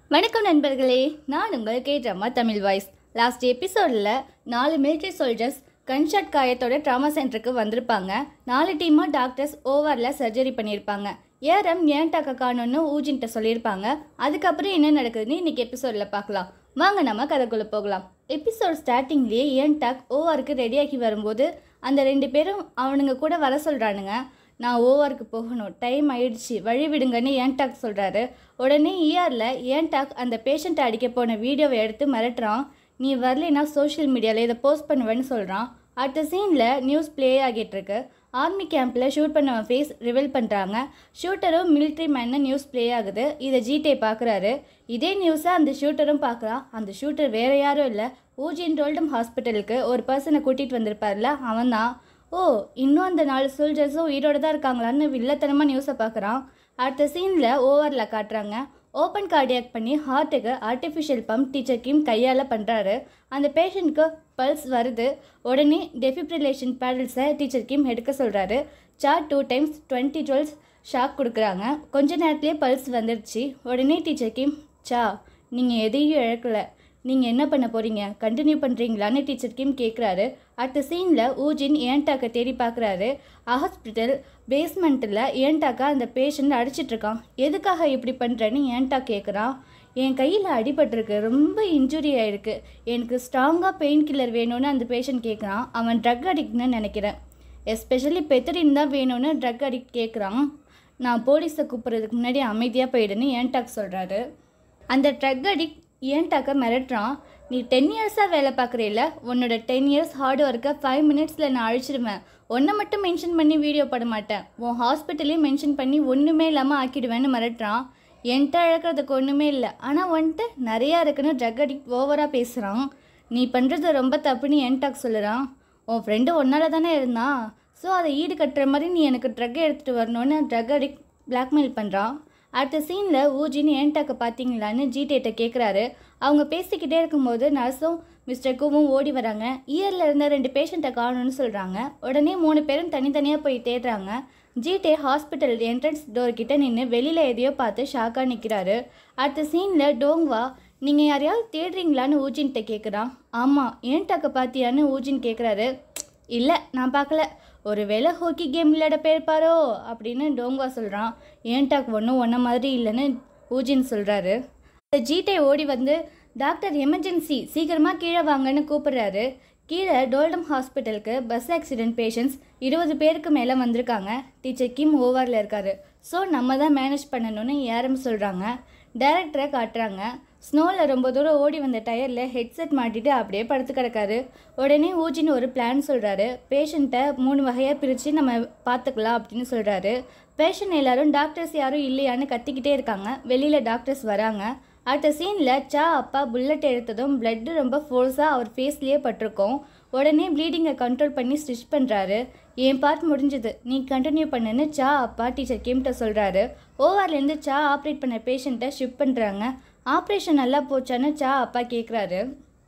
வணக்கம் நண்பர்களே நான் உங்கள் K drama Tamil voice last எபிசோடில் நாலு மிலிட்ரி சோல்ஜர்ஸ் கன்ஷாட் காயத்தோட ட்ராமா சென்டருக்கு வந்திருப்பாங்க நாலு டீமாக டாக்டர்ஸ் ஓவரில் சர்ஜரி பண்ணியிருப்பாங்க ஏரம் ஏன் டாக்க காணும்னு ஊஜின்ட்ட சொல்லியிருப்பாங்க அதுக்கப்புறம் என்ன நடக்குதுன்னு இன்னைக்கு எபிசோடில் பார்க்கலாம் வாங்க நம்ம கதைக்குள்ளே போகலாம் எபிசோட் ஸ்டார்டிங்லேயே ஏன் டாக் ஓவருக்கு ரெடியாகி வரும்போது அந்த ரெண்டு பேரும் அவனுங்க கூட வர சொல்கிறானுங்க நான் ஓவருக்கு போகணும் டைம் ஆயிடுச்சு வழி விடுங்கன்னு ஏன்டாக் சொல்கிறாரு உடனே இஆரில் ஏன்டாக் அந்த பேஷண்ட்டை அடிக்க போன வீடியோவை எடுத்து மிரட்டுறான் நீ வரலைன்னா சோஷியல் மீடியாவில் இதை போஸ்ட் பண்ணுவேன்னு சொல்கிறான் அடுத்த சீனில் நியூஸ் ப்ளே ஆகிட்டு இருக்கு ஆர்மி கேம்பில் ஷூட் பண்ணவன் ஃபேஸ் ரிவீல் பண்ணுறாங்க ஷூட்டரும் மிலிட்ரி மேன்னு நியூஸ் ப்ளே ஆகுது இதை ஜிடே பார்க்குறாரு இதே நியூஸை அந்த ஷூட்டரும் பார்க்குறான் அந்த ஷூட்டர் வேற யாரும் இல்லை ஊஜின் டோல்டம் ஹாஸ்பிட்டலுக்கு ஒரு பர்சனை கூட்டிகிட்டு வந்திருப்பார்ல அவன் தான் ஓ இன்னும் அந்த நாலு சோல்ஜர்ஸும் உயிரோட தான் இருக்காங்களான்னு வில்லத்தனமாக நியூஸை பார்க்குறான் அடுத்த சீனில் ஓவரில் காட்டுறாங்க ஓப்பன் கார்டியாக் பண்ணி ஹார்ட்டுக்கு ஆர்டிஃபிஷியல் பம்ப் டீச்சர் கிம் கையால் பண்ணுறாரு அந்த பேஷண்ட்க்கு பல்ஸ் வருது உடனே டெஃபிப்ரிலேஷன் பேடல்ஸை டீச்சர் கிம் எடுக்க சொல்கிறாரு sir two times twenty twelves shock கொடுக்குறாங்க கொஞ்ச நேரத்துலேயே பல்ஸ் வந்துடுச்சு உடனே டீச்சர் கிம் சா நீங்கள் எதையும் இழக்கலை நீங்கள் என்ன பண்ண போகிறீங்க கண்டினியூ பண்ணுறீங்களான்னு டீச்சர் கிம் கேட்குறாரு அடுத்த சீனில் ஊஜின் ஏன்டாக்கை தேடி பார்க்குறாரு ஹாஸ்பிட்டல் பேஸ்மெண்ட்டில் ஏன்டாக்கா அந்த பேஷண்ட் அடிச்சிட்ருக்கான் எதுக்காக இப்படி பண்ணுறேன்னு ஏன்டா கேட்குறான் என் கையில் அடிபட்டிருக்கு ரொம்ப இன்ஜுரி ஆயிருக்கு எனக்கு ஸ்ட்ராங்காக பெயின் கில்லர் வேணும்னு அந்த பேஷண்ட் கேட்குறான் அவன் ட்ரக் அடிக்ட்னு நினைக்கிறேன் எஸ்பெஷலி பெத்தரின் தான் வேணும்னு ட்ரக் அடிக்ட் கேட்குறான் நான் போலீஸை கூப்பிட்றதுக்கு முன்னாடி அமைதியாக போயிடுன்னு ஏன்டாக் சொல்கிறாரு அந்த ட்ரக் அடிக்ட் ஏன்டாக்க மிரட்டுறான் நீ டென் இயர்ஸாக வேலை பார்க்குறீல உன்னோட டென் இயர்ஸ் ஹார்ட் ஒர்க்கை ஃபைவ் மினிட்ஸில் நான் அழிச்சிடுவேன் ஒன்றை மட்டும் மென்ஷன் பண்ணி வீடியோ பட மாட்டேன் உன் ஹாஸ்பிட்டலையும் மென்ஷன் பண்ணி ஒன்றுமே இல்லாமல் ஆக்கிடுவேன்னு மிரட்டுறான் என்கிட்ட இழக்கிறதுக்கு ஒன்றுமே இல்லை ஆனால் வந்துட்டு நிறையா இருக்குன்னு ட்ரக் அடிக்ட் ஓவராக பேசுகிறான் நீ பண்ணுறது ரொம்ப தப்புன்னு என்டாக் சொல்லுறான் உன் ஃப்ரெண்டு ஒன்னால தானே இருந்தான் ஸோ அதை ஈடு கட்டுற மாதிரி நீ எனக்கு ட்ரக் எடுத்துகிட்டு வரணும்னு ட்ரக் அடிக்ட் பிளாக்மெயில் பண்ணுறான் அடுத்த சீனில் ஊஜின்னு ஏன்டாக்க பார்த்தீங்களான்னு ஜிடேட்ட கேட்குறாரு அவங்க பேசிக்கிட்டே இருக்கும்போது நர்ஸும் மிஸ்டர் கூவும் ஓடி வராங்க இயரில் இருந்த ரெண்டு பேஷண்ட்டை காணும்னு சொல்கிறாங்க உடனே மூணு பேரும் தனித்தனியாக போய் தேடுறாங்க ஜிடே ஹாஸ்பிட்டல் என்ட்ரன்ஸ் டோர் கிட்ட நின்று வெளியில் எதையோ பார்த்து ஷாக்காக நிற்கிறாரு அடுத்த சீனில் டோங்வா நீங்கள் யாரையாவது தேடுறீங்களான்னு ஊஜின்கிட்ட கேட்குறான் ஆமாம் ஏன்டாக்க பார்த்தியான்னு ஊஜின் கேட்குறாரு இல்லை நான் பார்க்கல ஒரு வேளை ஹாக்கி கேம் விளையாட போயிருப்பாரோ அப்படின்னு டோங்வா சொல்கிறான் ஏன்டாக் ஒன்றும் ஒன்றை மாதிரி இல்லைன்னு ஊஜின் சொல்கிறாரு ஜிடே ஓடி வந்து டாக்டர் எமர்ஜென்சி சீக்கிரமாக கீழே வாங்கன்னு கூப்பிடுறாரு கீழே டோல்டம் ஹாஸ்பிட்டலுக்கு பஸ் ஆக்சிடென்ட் பேஷண்ட்ஸ் இருபது பேருக்கு மேலே வந்திருக்காங்க டீச்சர் கிம் ஓவரில் இருக்காரு ஸோ நம்ம தான் மேனேஜ் பண்ணணும்னு ஏரம் சொல்கிறாங்க டைரக்டரை காட்டுறாங்க ஸ்னோவில் ரொம்ப தூரம் ஓடி வந்த டயரில் ஹெட்செட் மாட்டிட்டு அப்படியே படுத்து கிடக்காரு உடனே ஊஜின்னு ஒரு பிளான் சொல்கிறாரு பேஷண்ட்டை மூணு வகையாக பிரித்து நம்ம பார்த்துக்கலாம் அப்படின்னு சொல்கிறாரு பேஷண்ட் எல்லாரும் டாக்டர்ஸ் யாரும் இல்லையான்னு கத்திக்கிட்டே இருக்காங்க வெளியில் டாக்டர்ஸ் வராங்க அடுத்த சீனில் சா அப்பா புல்லட் எடுத்ததும் பிளட்டு ரொம்ப ஃபோர்ஸாக அவர் ஃபேஸ்லேயே பட்டிருக்கோம் உடனே ப்ளீடிங்கை கண்ட்ரோல் பண்ணி ஸ்டிச் பண்ணுறாரு என் பார்ட் முடிஞ்சது நீ கண்டினியூ பண்ணுன்னு சா அப்பா டீச்சர் கிம்கிட்ட சொல்கிறாரு ஓவர்லேருந்து சா ஆப்ரேட் பண்ண பேஷண்ட்டை ஷிஃப்ட் பண்ணுறாங்க ஆப்ரேஷன் நல்லா போச்சான்னு சா அப்பா கேட்குறாரு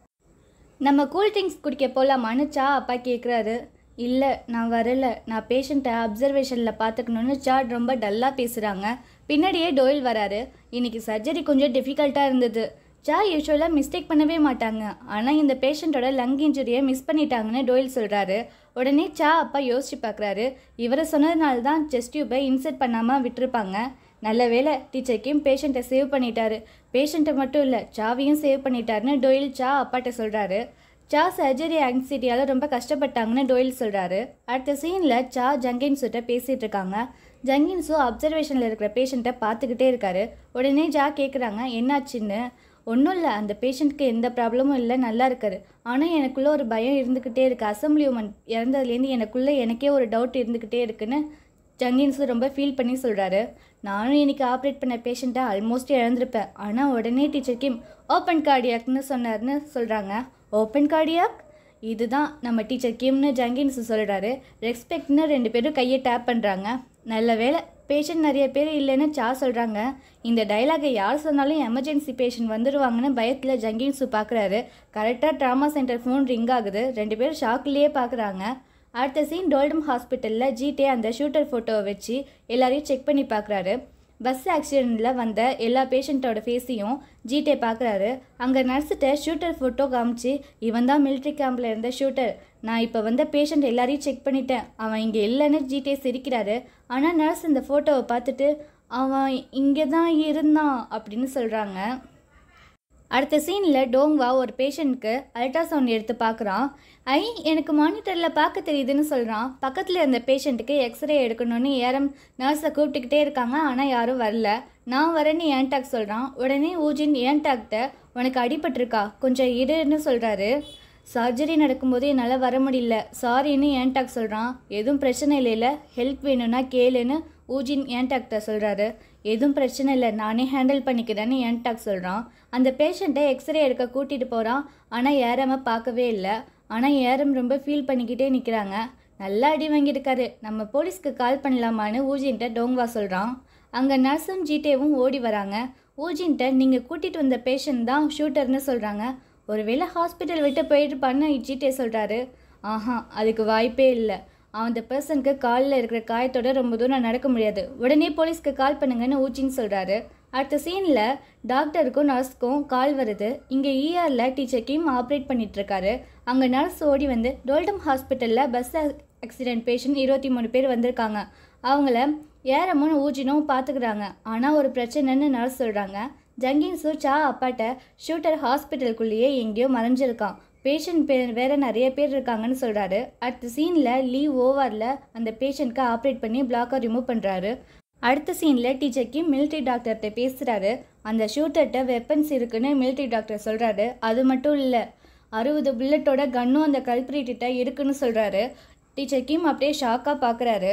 நம்ம கூல் ட்ரிங்க்ஸ் குடிக்க போகலாமான்னு சா அப்பா கேட்குறாரு இல்லை நான் வரல நான் பேஷண்ட்டை அப்சர்வேஷனில் பார்த்துக்கணுன்னு சாட் ரொம்ப டல்லாக பேசுகிறாங்க பின்னாடியே டோயில் வராரு இன்னைக்கு சர்ஜரி கொஞ்சம் டிஃபிகல்ட்டாக இருந்தது சா யூஸ்வலாக மிஸ்டேக் பண்ணவே மாட்டாங்க ஆனால் இந்த பேஷண்ட்டோட லங் இன்ஜுரியை மிஸ் பண்ணிட்டாங்கன்னு டோயில் சொல்கிறாரு உடனே சா அப்பா யோசிச்சு பார்க்குறாரு இவரை சொன்னதுனால தான் செஸ்ட் டியூபை இன்செர்ட் பண்ணாமல் விட்டுருப்பாங்க நல்ல வேலை டீச்சர் கிம் பேஷண்ட்டை சேவ் பண்ணிட்டாரு பேஷண்ட்டை மட்டும் இல்லை சாவையும் சேவ் பண்ணிட்டாருன்னு டோயில் சா அப்பாட்ட சொல்கிறாரு சா சர்ஜரி ஆங்ஸைட்டியால் ரொம்ப கஷ்டப்பட்டாங்கன்னு டோயில் சொல்கிறாரு அடுத்த சீனில் சா ஜங்கின்ஸுட்ட பேசிகிட்டு இருக்காங்க ஜங்கின்ஸு அப்சர்வேஷனில் இருக்கிற பேஷண்ட்டை பார்த்துக்கிட்டே இருக்காரு உடனே ஜா கேட்குறாங்க என்னாச்சுன்னு ஒன்றும் இல்லை அந்த பேஷண்ட்க்கு எந்த ப்ராப்ளமும் இல்லை நல்லா இருக்காரு ஆனால் எனக்குள்ளே ஒரு பயம் இருந்துக்கிட்டே இருக்குது அசம்பிளி உமன் இறந்ததுலேருந்து எனக்குள்ளே எனக்கே ஒரு டவுட் இருந்துக்கிட்டே இருக்குன்னு ஜங்கின்ஸு ரொம்ப ஃபீல் பண்ணி சொல்கிறாரு நானும் இன்னைக்கு ஆப்ரேட் பண்ண பேஷண்ட்டை ஆல்மோஸ்ட் இழந்திருப்பேன் ஆனால் உடனே டீச்சர் கிம் ஓப்பன் கார்டியாக்னு சொன்னார்னு சொல்கிறாங்க ஓப்பன் கார்டியாக் இதுதான் நம்ம டீச்சர் கிம்னு ஜங்கின்ஸ் சொல்கிறாரு ரெஸ்பெக்ட்னு ரெண்டு பேரும் கையை டேப் பண்ணுறாங்க நல்ல வேலை பேஷண்ட் நிறைய பேர் இல்லைன்னு சா சொல்கிறாங்க இந்த டைலாகை யார் சொன்னாலும் எமர்ஜென்சி பேஷண்ட் வந்துடுவாங்கன்னு பயத்தில் ஜங்கின்ஸு பார்க்குறாரு கரெக்டாக ட்ராமா சென்டர் ஃபோன் ரிங் ஆகுது ரெண்டு பேரும் ஷாக்லேயே பார்க்குறாங்க அடுத்த சீன் டோல்டம் ஹாஸ்பிட்டலில் ஜிடே அந்த ஷூட்டர் ஃபோட்டோவை வச்சு எல்லாரையும் செக் பண்ணி பார்க்குறாரு பஸ் ஆக்சிடெண்ட்டில் வந்த எல்லா பேஷண்ட்டோட ஃபேஸையும் ஜிடே பார்க்குறாரு அங்கே நர்ஸுகிட்ட ஷூட்டர் ஃபோட்டோ காமிச்சு இவன் தான் மிலிட்ரி கேம்பில் இருந்த ஷூட்டர் நான் இப்போ வந்த பேஷண்ட் எல்லாரையும் செக் பண்ணிட்டேன் அவன் இங்கே இல்லைன்னு ஜிடே சிரிக்கிறாரு ஆனால் நர்ஸ் இந்த ஃபோட்டோவை பார்த்துட்டு அவன் இங்கே தான் இருந்தான் அப்படின்னு சொல்கிறாங்க அடுத்த சீனில் டோங்வா ஒரு பேஷண்ட்க்கு அல்ட்ராசவுண்ட் எடுத்து பார்க்குறான் ஐ எனக்கு மானிட்டரில் பார்க்க தெரியுதுன்னு சொல்கிறான் பக்கத்தில் இருந்த பேஷண்ட்டுக்கு எக்ஸ்ரே எடுக்கணும்னு ஏரம் நர்ஸை கூப்பிட்டுக்கிட்டே இருக்காங்க ஆனால் யாரும் வரல நான் வரேன்னு ஏன்டாக் சொல்கிறான் உடனே ஊஜின் ஏன்டாக்ட உனக்கு அடிபட்டிருக்கா கொஞ்சம் இருன்னு சொல்கிறாரு சர்ஜரி நடக்கும்போது என்னால் வர முடியல சாரின்னு ஏன்டாக் சொல்கிறான் எதுவும் பிரச்சனை இல்லைல்ல ஹெல்ப் வேணும்னா கேளுன்னு ஊஜின் ஏன்டாக்ட சொல்கிறாரு எதுவும் பிரச்சனை இல்லை நானே ஹேண்டில் பண்ணிக்கிறேன்னு ஏன்டாக் சொல்கிறான் அந்த பேஷண்ட்டை எக்ஸ்ரே எடுக்க கூட்டிகிட்டு போகிறான் ஆனால் ஏரம பார்க்கவே இல்லை ஆனால் ஏரம் ரொம்ப ஃபீல் பண்ணிக்கிட்டே நிற்கிறாங்க நல்லா அடி வாங்கியிருக்காரு நம்ம போலீஸ்க்கு கால் பண்ணலாமான்னு ஊஜின்ட்ட டோங்வா சொல்கிறான் அங்கே நர்ஸும் ஜிடேவும் ஓடி வராங்க ஊஜின்ட்ட நீங்கள் கூட்டிகிட்டு வந்த பேஷண்ட் தான் ஷூட்டர்னு சொல்கிறாங்க ஒருவேளை ஹாஸ்பிட்டல் விட்டு போயிட்டுப்பான்னு ஜிடே சொல்கிறாரு ஆஹா அதுக்கு வாய்ப்பே இல்லை அந்த பர்சனுக்கு காலில் இருக்கிற காயத்தோட ரொம்ப தூரம் நடக்க முடியாது உடனே போலீஸ்க்கு கால் பண்ணுங்கன்னு ஊச்சின்னு சொல்கிறாரு அடுத்த சீனில் டாக்டருக்கும் நர்ஸ்க்கும் கால் வருது இங்கே இஆரில் டீச்சர் கிம் ஆப்ரேட் பண்ணிட்டு இருக்காரு அங்கே நர்ஸ் ஓடி வந்து டோல்டம் ஹாஸ்பிட்டலில் பஸ் ஆக்சிடென்ட் பேஷண்ட் இருபத்தி மூணு பேர் வந்திருக்காங்க அவங்கள ஏரமும் ஊஜினும் பார்த்துக்கிறாங்க ஆனால் ஒரு பிரச்சனைன்னு நர்ஸ் சொல்கிறாங்க ஜங்கின்ஸு சா அப்பாட்ட ஷூட்டர் ஹாஸ்பிட்டலுக்குள்ளேயே எங்கேயோ மறைஞ்சிருக்கான் பேஷண்ட் பேர் வேற நிறைய பேர் இருக்காங்கன்னு சொல்கிறாரு அடுத்த சீனில் லீவ் ஓவரில் அந்த பேஷண்ட்க்கு ஆப்ரேட் பண்ணி பிளாக்கை ரிமூவ் பண்ணுறாரு அடுத்த சீனில் டீச்சர்க்கு மிலிட்ரி டாக்டர்கிட்ட பேசுகிறாரு அந்த ஷூட்டர்கிட்ட வெப்பன்ஸ் இருக்குன்னு மிலிட்ரி டாக்டர் சொல்கிறாரு அது மட்டும் இல்லை அறுபது புல்லட்டோட கன்னும் அந்த கல்பிரிட்டிட்ட இருக்குன்னு சொல்கிறாரு டீச்சர் கிம் அப்படியே ஷாக்காக பார்க்குறாரு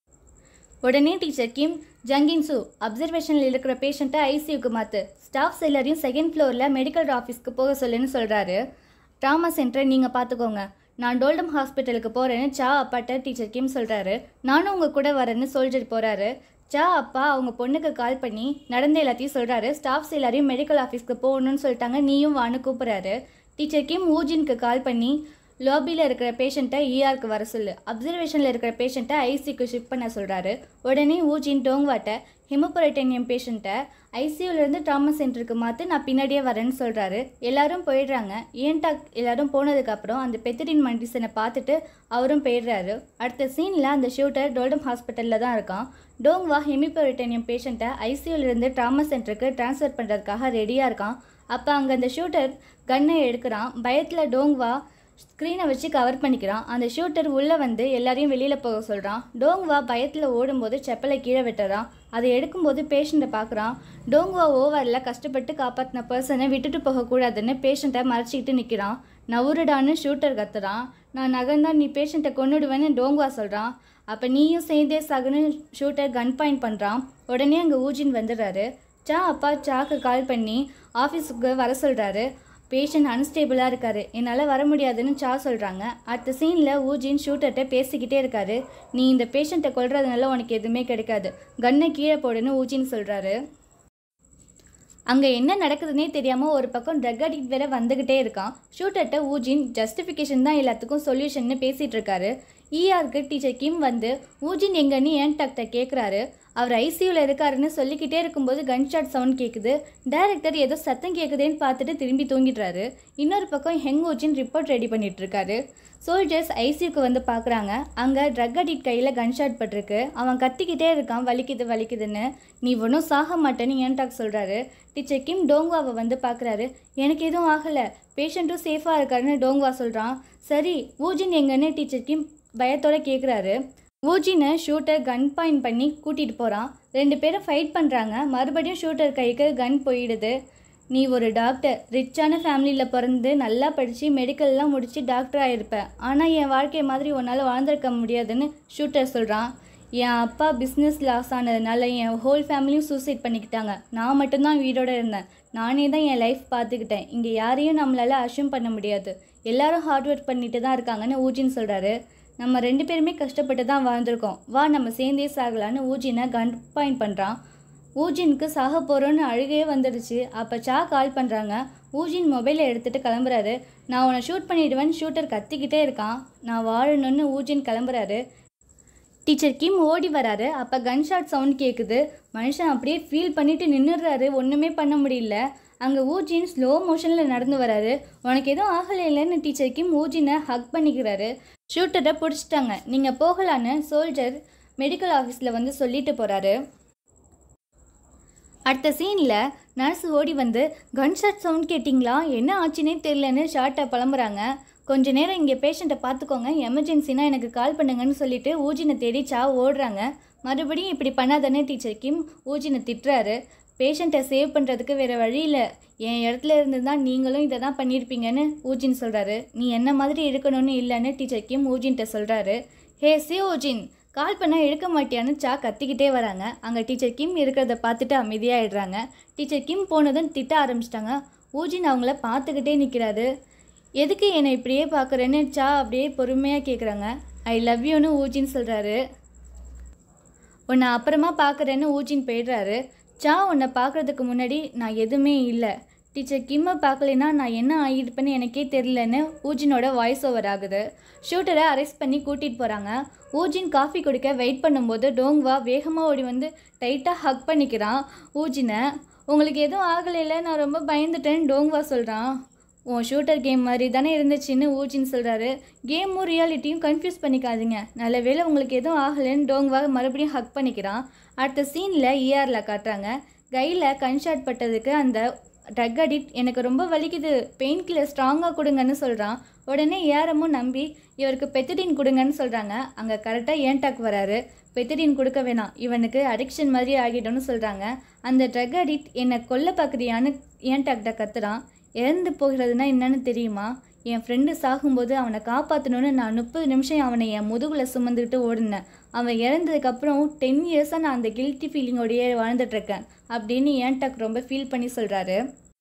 உடனே டீச்சர் கிம் ஜங்கின்சு அப்சர்வேஷனில் இருக்கிற பேஷண்ட்டை ஐசியூக்கு மாற்று ஸ்டாஃப்ஸ் எல்லாரையும் செகண்ட் ஃப்ளோரில் மெடிக்கல் ஆஃபீஸ்க்கு போக சொல்லுன்னு சொல்கிறாரு ட்ராமா சென்டரை நீங்கள் பார்த்துக்கோங்க நான் டோல்டம் ஹாஸ்பிட்டலுக்கு போகிறேன்னு சா அப்பாட்ட டீச்சர் கிம் சொல்கிறாரு நானும் உங்கள் கூட வரேன்னு சோல்ஜர் போகிறாரு சா அப்பா அவங்க பொண்ணுக்கு கால் பண்ணி நடந்த எல்லாத்தையும் சொல்கிறாரு ஸ்டாஃப்ஸ் எல்லாரையும் மெடிக்கல் ஆஃபீஸ்க்கு போகணும்னு சொல்லிட்டாங்க நீயும் வான்னு கூப்பிட்றாரு டீச்சர் கிம் ஊஜினுக்கு கால் பண்ணி லாபியில் இருக்கிற பேஷண்ட்டை இஆருக்கு வர சொல்லு அப்சர்வேஷனில் இருக்கிற பேஷண்ட்டை ஐசிக்கு ஷிஃப்ட் பண்ண சொல்கிறாரு உடனே ஊஜின் டோங்வாட்ட ஹிமோபரைட்டேனியம் பேஷண்ட்டை ஐசியூலேருந்து ட்ராமா சென்டருக்கு மாற்றி நான் பின்னாடியே வரேன்னு சொல்கிறாரு எல்லாரும் போயிடுறாங்க ஏன்டா எல்லாரும் போனதுக்கப்புறம் அந்த பெத்திரின் மெடிசனை பார்த்துட்டு அவரும் போயிடுறாரு அடுத்த சீனில் அந்த ஷூட்டர் டோல்டம் ஹாஸ்பிட்டலில் தான் இருக்கான் டோங்வா ஹெமிபரைட்டேனியம் பேஷண்ட்டை ஐசியூலேருந்து ட்ராமா சென்டருக்கு ட்ரான்ஸ்ஃபர் பண்ணுறதுக்காக ரெடியாக இருக்கான் அப்போ அங்கே அந்த ஷூட்டர் கன்னை எடுக்கிறான் பயத்தில் டோங்வா ஸ்க்ரீனை வச்சு கவர் பண்ணிக்கிறான் அந்த ஷூட்டர் உள்ளே வந்து எல்லாரையும் வெளியில் போக சொல்கிறான் டோங்வா பயத்தில் ஓடும்போது செப்பலை கீழே விட்டுறான் அதை எடுக்கும்போது பேஷண்ட்டை பார்க்குறான் டோங்வா ஓவரில் கஷ்டப்பட்டு காப்பாற்றின பர்சனை விட்டுட்டு போகக்கூடாதுன்னு பேஷண்ட்டை மறைச்சிக்கிட்டு நிற்கிறான் நவுருடான்னு ஷூட்டர் கத்துறான் நான் நகர்ந்தா நீ பேஷண்ட்டை கொன்னுடுவேன்னு டோங்வா சொல்கிறான் அப்போ நீயும் சேர்ந்தே சாகுன்னு ஷூட்டர் கன் பாயிண்ட் பண்ணுறான் உடனே அங்கே ஊஜின் வந்துடுறாரு சா அப்பா சாக்கு கால் பண்ணி ஆஃபீஸுக்கு வர சொல்கிறாரு பேஷண்ட் அன்ஸ்டேபிளாக இருக்காரு என்னால் வர முடியாதுன்னு சா சொல்கிறாங்க அடுத்த சீனில் ஊஜின் ஷூட்டர்கிட்ட பேசிக்கிட்டே இருக்காரு நீ இந்த பேஷண்ட்டை கொல்றதுனால உனக்கு எதுவுமே கிடைக்காது கன்னை கீழே போடுன்னு ஊஜின் சொல்கிறாரு அங்கே என்ன நடக்குதுன்னே தெரியாமல் ஒரு பக்கம் ட்ரக் அடிக்ட் வேற வந்துக்கிட்டே இருக்கான் ஷூட்டர்கிட்ட ஊஜின் ஜஸ்டிஃபிகேஷன் தான் எல்லாத்துக்கும் சொல்யூஷன்னு பேசிகிட்டு இருக்காரு இஆருக்கு டீச்சர் கிம் வந்து ஊஜின் எங்கன்னு ஏன் டாக்டர் கேட்குறாரு அவர் ஐசியூவில் இருக்காருன்னு சொல்லிக்கிட்டே இருக்கும்போது கன்ஷாட் சவுண்ட் கேட்குது டைரக்டர் ஏதோ சத்தம் கேட்குதேன்னு பார்த்துட்டு திரும்பி தூங்கிடுறாரு இன்னொரு பக்கம் ஹெங் ஊஜின் ரிப்போர்ட் ரெடி பண்ணிட்டு இருக்காரு சோல்ஜர்ஸ் ஐசியூக்கு வந்து பார்க்குறாங்க அங்கே ட்ரக் அடிக்ட் கையில் கன்ஷாட் பட்டிருக்கு அவன் கத்திக்கிட்டே இருக்கான் வலிக்குது வலிக்குதுன்னு நீ ஒன்றும் சாக மாட்டேன்னு ஏன் டாக் சொல்கிறாரு டீச்சர் கிம் டோங்வாவை வந்து பார்க்குறாரு எனக்கு எதுவும் ஆகலை பேஷண்ட்டும் சேஃபாக இருக்காருன்னு டோங்வா சொல்கிறான் சரி ஊஜின் எங்கன்னு டீச்சர் கிம் பயத்தோட கேட்குறாரு ஊஜினை ஷூட்டர் கன் பாயிண்ட் பண்ணி கூட்டிகிட்டு போகிறான் ரெண்டு பேரும் ஃபைட் பண்ணுறாங்க மறுபடியும் ஷூட்டர் கைக்கு கன் போயிடுது நீ ஒரு டாக்டர் ரிச்சான ஃபேமிலியில் பிறந்து நல்லா படித்து மெடிக்கல்லாம் முடித்து டாக்டர் ஆகிருப்ப ஆனால் என் வாழ்க்கை மாதிரி உன்னால் வாழ்ந்திருக்க முடியாதுன்னு ஷூட்டர் சொல்கிறான் என் அப்பா பிஸ்னஸ் லாஸ் ஆனதுனால என் ஹோல் ஃபேமிலியும் சூசைட் பண்ணிக்கிட்டாங்க நான் மட்டும்தான் வீடோட இருந்தேன் நானே தான் என் லைஃப் பார்த்துக்கிட்டேன் இங்கே யாரையும் நம்மளால் அஷ்யூம் பண்ண முடியாது எல்லாரும் ஹார்ட் ஒர்க் பண்ணிட்டு தான் இருக்காங்கன்னு ஊஜின் சொல்கிறாரு நம்ம ரெண்டு பேருமே கஷ்டப்பட்டு தான் வாழ்ந்திருக்கோம் வா நம்ம சேர்ந்தே சாகலான்னு ஊஜினை கன் பாயிண்ட் பண்ணுறான் ஊஜினுக்கு சாக போகிறோன்னு அழுகையே வந்துடுச்சு அப்போ சா கால் பண்ணுறாங்க ஊஜின் மொபைலை எடுத்துகிட்டு கிளம்புறாரு நான் உன்னை ஷூட் பண்ணிடுவேன்னு ஷூட்டர் கத்திக்கிட்டே இருக்கான் நான் வாழணும்னு ஊஜின் கிளம்புறாரு டீச்சர் கிம் ஓடி வராரு அப்போ கன்ஷாட் சவுண்ட் கேட்குது மனுஷன் அப்படியே ஃபீல் பண்ணிட்டு நின்றுடுறாரு ஒன்றுமே பண்ண முடியல அங்கே ஊஜின் ஸ்லோ மோஷனில் நடந்து வராரு உனக்கு எதுவும் ஆகலை இல்லைன்னு டீச்சர் கிம் ஊஜினை ஹக் பண்ணிக்கிறாரு ஷூட்டரை பிடிச்சிட்டாங்க நீங்கள் போகலான்னு சோல்ஜர் மெடிக்கல் ஆஃபீஸில் வந்து சொல்லிட்டு போகிறாரு அடுத்த சீனில் நர்ஸ் ஓடி வந்து கன்ஷாட் சவுண்ட் கேட்டிங்களா என்ன ஆச்சுன்னே தெரியலன்னு ஷார்ட்டை புலம்புறாங்க கொஞ்ச நேரம் இங்கே பேஷண்ட்டை பார்த்துக்கோங்க எமர்ஜென்சினா எனக்கு கால் பண்ணுங்கன்னு சொல்லிட்டு ஊஜினை தேடி சா ஓடுறாங்க மறுபடியும் இப்படி பண்ணாதானே டீச்சர் கிம் ஊஜினை திட்டுறாரு பேஷண்ட்டை சேவ் பண்ணுறதுக்கு வேறு வழி இல்லை என் இடத்துல இருந்து தான் நீங்களும் இதை தான் பண்ணியிருப்பீங்கன்னு ஊஜின் சொல்கிறாரு நீ என்ன மாதிரி இருக்கணும்னு இல்லைன்னு டீச்சர் கிம் ஊஜின்கிட்ட சொல்கிறாரு ஹே சி ஊஜின் கால் பண்ணால் எடுக்க மாட்டியான்னு சா கத்திக்கிட்டே வராங்க அங்கே டீச்சர் கிம் இருக்கிறத பார்த்துட்டு அமைதியாகிடுறாங்க டீச்சர் கிம் போனதும் திட்ட ஆரம்பிச்சிட்டாங்க ஊஜின் அவங்கள பார்த்துக்கிட்டே நிற்கிறாரு எதுக்கு என்னை இப்படியே பார்க்குறேன்னு சா அப்படியே பொறுமையாக கேட்குறாங்க ஐ லவ் யூன்னு ஊஜின் சொல்கிறாரு உன்னை அப்புறமா பார்க்குறேன்னு ஊஜின் போயிடுறாரு சா உன்னை பார்க்குறதுக்கு முன்னாடி நான் எதுவுமே இல்லை டீச்சர் கிம்மை பார்க்கலைன்னா நான் என்ன ஆகியிருப்பேன்னு எனக்கே தெரிலன்னு ஊஜினோட வாய்ஸ் ஓவர் ஆகுது ஷூட்டரை அரெஸ்ட் பண்ணி கூட்டிகிட்டு போகிறாங்க ஊஜின் காஃபி குடிக்க வெயிட் பண்ணும்போது டோங்வா வேகமாக ஓடி வந்து டைட்டாக ஹக் பண்ணிக்கிறான் ஊஜினை உங்களுக்கு எதுவும் ஆகலைல நான் ரொம்ப பயந்துட்டேன்னு டோங்வா சொல்கிறான் உன் ஷூட்டர் கேம் மாதிரி தானே இருந்துச்சுன்னு ஊஜின் சொல்கிறாரு கேமும் ரியாலிட்டியும் கன்ஃபியூஸ் பண்ணிக்காதீங்க நல்ல வேளை உங்களுக்கு எதுவும் ஆகலைன்னு டோங்வா மறுபடியும் ஹக் பண்ணிக்கிறான் அடுத்த சீனில் இஆரில் காட்டுறாங்க கையில் கன்ஷாட் பட்டதுக்கு அந்த ட்ரக் அடிக்ட் எனக்கு ரொம்ப வலிக்குது பெயின் கில்லர் ஸ்ட்ராங்காக கொடுங்கன்னு சொல்கிறான் உடனே ஏரமும் நம்பி இவருக்கு பெத்தடின் கொடுங்கன்னு சொல்கிறாங்க அங்கே கரெக்டாக ஏன்டாக் வராரு பெத்தடின் கொடுக்க வேணாம் இவனுக்கு அடிக்ஷன் மாதிரி ஆகிடும்னு சொல்கிறாங்க அந்த ட்ரக் அடிக்ட் என்னை கொல்ல பார்க்குறியான்னு ஏன்டாக்ட கத்துறான் இறந்து போகிறதுனா என்னன்னு தெரியுமா என் ஃப்ரெண்டு சாகும்போது அவனை காப்பாற்றணும்னு நான் முப்பது நிமிஷம் அவனை என் முதுகுல சுமந்துக்கிட்டு ஓடினேன் அவன் இறந்ததுக்கப்புறம் டென் இயர்ஸாக நான் அந்த கில்ட்டி ஃபீலிங்கோடையே வாழ்ந்துட்டுருக்கேன் அப்படின்னு ஏன்டாக் ரொம்ப ஃபீல் பண்ணி சொல்கிறாரு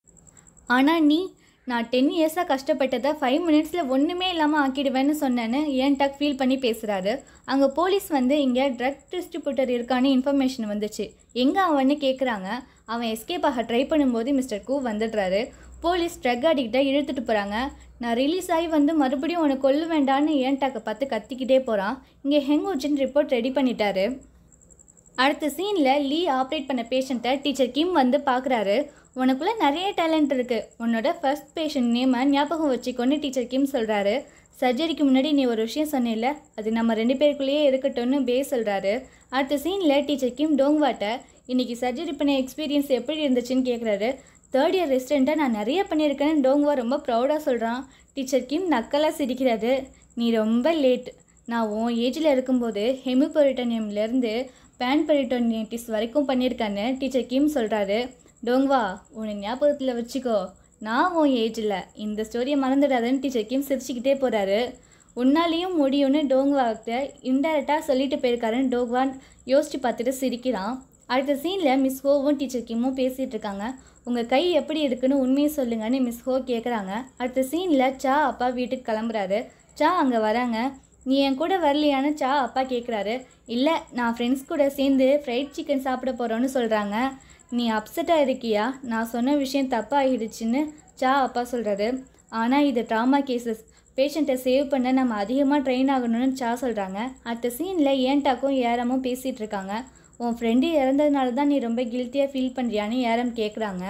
ஆனால் நீ நான் டென் இயர்ஸாக கஷ்டப்பட்டதை ஃபைவ் மினிட்ஸில் ஒன்றுமே இல்லாமல் ஆக்கிடுவேன்னு சொன்னேன்னு ஏன்டாக் ஃபீல் பண்ணி பேசுகிறாரு அங்கே போலீஸ் வந்து இங்கே ட்ரக் டிஸ்ட்ரிபியூட்டர் இருக்கான்னு இன்ஃபர்மேஷன் வந்துச்சு எங்கே அவன்னு கேட்குறாங்க அவன் எஸ்கேப் ஆக ட்ரை பண்ணும்போது மிஸ்டர் கூ வந்துடுறாரு போலீஸ் ட்ரக் அடிக்டாக இழுத்துட்டு போகிறாங்க நான் ரிலீஸ் ஆகி வந்து மறுபடியும் உன்னை கொல்ல வேண்டான்னு ஏன்டாக்கை பார்த்து கத்திக்கிட்டே போகிறான் இங்கே ஹெங்கோஜின் ரிப்போர்ட் ரெடி பண்ணிட்டாரு அடுத்த சீனில் லீ ஆப்ரேட் பண்ண பேஷண்ட்டை டீச்சர் கிம் வந்து பார்க்குறாரு உனக்குள்ளே நிறைய டேலண்ட் இருக்குது உன்னோட ஃபர்ஸ்ட் பேஷண்ட் நேமை ஞாபகம் வச்சுக்கோன்னு டீச்சர் கிம் சொல்கிறாரு சர்ஜரிக்கு முன்னாடி நீ ஒரு விஷயம் சொன்னில்ல அது நம்ம ரெண்டு பேருக்குள்ளேயே இருக்கட்டும்னு பே சொல்கிறாரு அடுத்த சீனில் டீச்சர் கிம் டோங்வாட்ட இன்னைக்கு சர்ஜரி பண்ண எக்ஸ்பீரியன்ஸ் எப்படி இருந்துச்சுன்னு கேட்குறாரு தேர்ட் இயர் ரெசிடெண்ட்டாக நான் நிறைய பண்ணியிருக்கேன்னு டோங்வா ரொம்ப ப்ரௌடாக சொல்கிறான் டீச்சர் கிம் நக்கலாக சிரிக்கிறாரு நீ ரொம்ப லேட் நான் உன் ஏஜில் இருக்கும்போது ஹெமிபெரிட்டோனியம்லேருந்து பேன் பெரிட்டோனியட்டிஸ் வரைக்கும் பண்ணியிருக்கேன்னு டீச்சர் கிம் சொல்கிறாரு டோங்வா உன்னை ஞாபகத்தில் வச்சுக்கோ நான் உன் ஏஜில் இந்த ஸ்டோரியை மறந்துடாதன்னு டீச்சர் கிம் சிரிச்சுக்கிட்டே போகிறாரு உன்னாலேயும் முடியும்னு டோங்வாக்கிட்ட இன்டெரக்டாக சொல்லிட்டு போயிருக்காருன்னு டோங்வான் யோசிச்சு பார்த்துட்டு சிரிக்கிறான் அடுத்த சீனில் மிஸ் ஹோவும் டீச்சர் கிம்மும் பேசிகிட்டு இருக்காங்க உங்கள் கை எப்படி இருக்குன்னு உண்மையை சொல்லுங்கன்னு மிஸ் ஹோ கேட்குறாங்க அடுத்த சீனில் சா அப்பா வீட்டுக்கு கிளம்புறாரு சா அங்கே வராங்க நீ என் கூட வரலையான்னு சா அப்பா கேட்குறாரு இல்லை நான் ஃப்ரெண்ட்ஸ் கூட சேர்ந்து ஃப்ரைட் சிக்கன் சாப்பிட போகிறோன்னு சொல்கிறாங்க நீ அப்செட்டாக இருக்கியா நான் சொன்ன விஷயம் தப்பாகிடுச்சின்னு சா அப்பா சொல்கிறாரு ஆனால் இது ட்ராமா கேசஸ் பேஷண்ட்டை சேவ் பண்ண நம்ம அதிகமாக ட்ரெயின் ஆகணும்னு சா சொல்கிறாங்க அடுத்த சீனில் ஏன்டாக்கும் ஏரமும் பேசிகிட்டு இருக்காங்க உன் ஃப்ரெண்டு இறந்ததுனால தான் நீ ரொம்ப கில்ட்டியாக ஃபீல் பண்ணுறியான்னு ஏரம் கேட்குறாங்க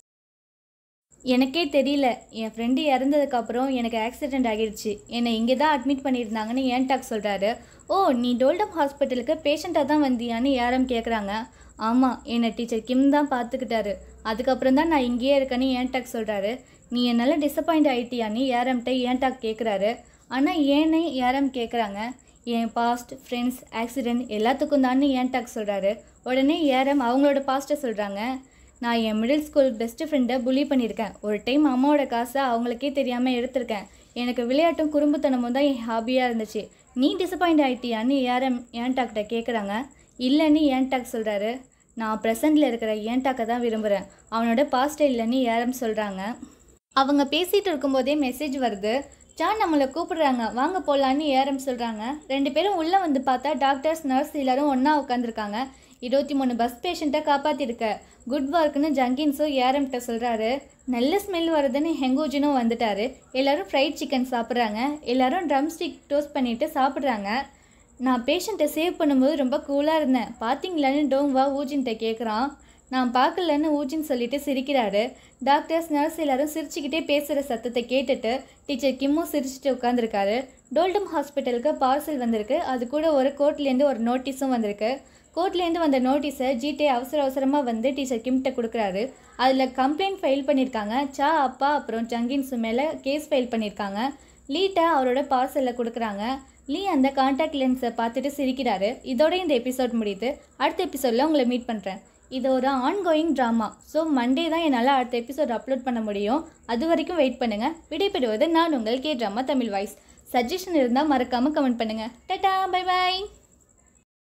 எனக்கே தெரியல என் ஃப்ரெண்டு இறந்ததுக்கப்புறம் எனக்கு ஆக்சிடெண்ட் ஆகிடுச்சு என்னை இங்கே தான் அட்மிட் பண்ணியிருந்தாங்கன்னு ஏன்டாக் சொல்கிறாரு ஓ நீ டோல்டம் ஹாஸ்பிட்டலுக்கு பேஷண்ட்டாக தான் வந்தியான்னு யாரும் கேட்குறாங்க ஆமாம் என்னை டீச்சர் கிம் தான் பார்த்துக்கிட்டாரு அதுக்கப்புறம் தான் நான் இங்கேயே இருக்கேன்னு ஏன்டாக் சொல்கிறாரு நீ என்னால் டிசப்பாயிண்ட் ஆகிட்டியான்னு ஏரம்கிட்ட ஏன்டாக் கேட்குறாரு ஆனால் ஏன்னு ஏரம் கேட்குறாங்க என் பாஸ்ட் ஃப்ரெண்ட்ஸ் ஆக்சிடெண்ட் எல்லாத்துக்கும் தான் ஏன்டாக் சொல்கிறாரு உடனே ஏரம் அவங்களோட பாஸ்ட்டை சொல்கிறாங்க நான் என் மிடில் ஸ்கூல் பெஸ்ட் ஃப்ரெண்டை புலி பண்ணியிருக்கேன் ஒரு டைம் அம்மாவோட காசை அவங்களுக்கே தெரியாமல் எடுத்திருக்கேன் எனக்கு விளையாட்டும் குறும்புத்தனமும் தான் என் ஹாபியாக இருந்துச்சு நீ டிசப்பாயிண்ட் ஆகிட்டியான்னு ஏரம் ஏன்டாக்கிட்ட கேட்குறாங்க இல்லைன்னு ஏன்டாக் சொல்கிறாரு நான் ப்ரெசண்டில் இருக்கிற ஏன்டாக்கை தான் விரும்புகிறேன் அவனோட பாஸ்ட் இல்லைன்னு ஏரம் சொல்கிறாங்க அவங்க பேசிகிட்டு இருக்கும்போதே மெசேஜ் வருது ஜான் நம்மளை கூப்பிடுறாங்க வாங்க போகலான்னு ஏரம் சொல்கிறாங்க ரெண்டு பேரும் உள்ளே வந்து பார்த்தா டாக்டர்ஸ் நர்ஸ் எல்லாரும் ஒன்றா உட்காந்துருக்காங்க இருபத்தி மூணு பஸ் பேஷண்ட்டை காப்பாற்றிருக்க குட் ஒர்க்னு ஜங்கின்ஸும் ஏரம்கிட்ட சொல்கிறாரு நல்ல ஸ்மெல் வருதுன்னு ஹெங்கோஜினும் வந்துட்டாரு எல்லாரும் ஃப்ரைட் சிக்கன் சாப்பிட்றாங்க எல்லாரும் ட்ரம் ஸ்டிக் டோஸ்ட் பண்ணிட்டு சாப்பிட்றாங்க நான் பேஷண்ட்டை சேவ் பண்ணும்போது ரொம்ப கூலாக இருந்தேன் பார்த்தீங்களான்னு டோங்வா ஊஜின்கிட்ட கேட்குறான் நான் பார்க்கலன்னு ஊஜின் சொல்லிட்டு சிரிக்கிறாரு டாக்டர்ஸ் நர்ஸ் எல்லாரும் சிரிச்சுக்கிட்டே பேசுகிற சத்தத்தை கேட்டுட்டு டீச்சர் கிம்மும் சிரிச்சுட்டு உட்காந்துருக்காரு டோல்டம் ஹாஸ்பிட்டலுக்கு பார்சல் வந்திருக்கு அது கூட ஒரு கோர்ட்லேருந்து ஒரு நோட்டீஸும் வந்திருக்கு கோர்ட்லேருந்து வந்த நோட்டீஸை ஜிடே அவசர அவசரமாக வந்து டீச்சர் கிம்கிட்ட கொடுக்குறாரு அதில் கம்ப்ளைண்ட் ஃபைல் பண்ணியிருக்காங்க சா அப்பா அப்புறம் ஜங்கின்ஸு மேலே கேஸ் ஃபைல் பண்ணியிருக்காங்க லீட்டை அவரோட பார்சலில் கொடுக்குறாங்க லீ அந்த காண்டாக்ட் லென்ஸை பார்த்துட்டு சிரிக்கிறாரு இதோட இந்த எபிசோட் முடியுது அடுத்த எபிசோடில் உங்களை மீட் பண்ணுறேன் இது ஒரு ஆன்கோயிங் ட்ராமா ஸோ மண்டே தான் என்னால் அடுத்த எபிசோட் அப்லோட் பண்ண முடியும் அது வரைக்கும் வெயிட் பண்ணுங்கள் விடைபெறுவது நான் உங்கள் K drama Tamil voice suggestion இருந்தால் மறக்காமல் கமெண்ட் பண்ணுங்கள் டட்டா பை பை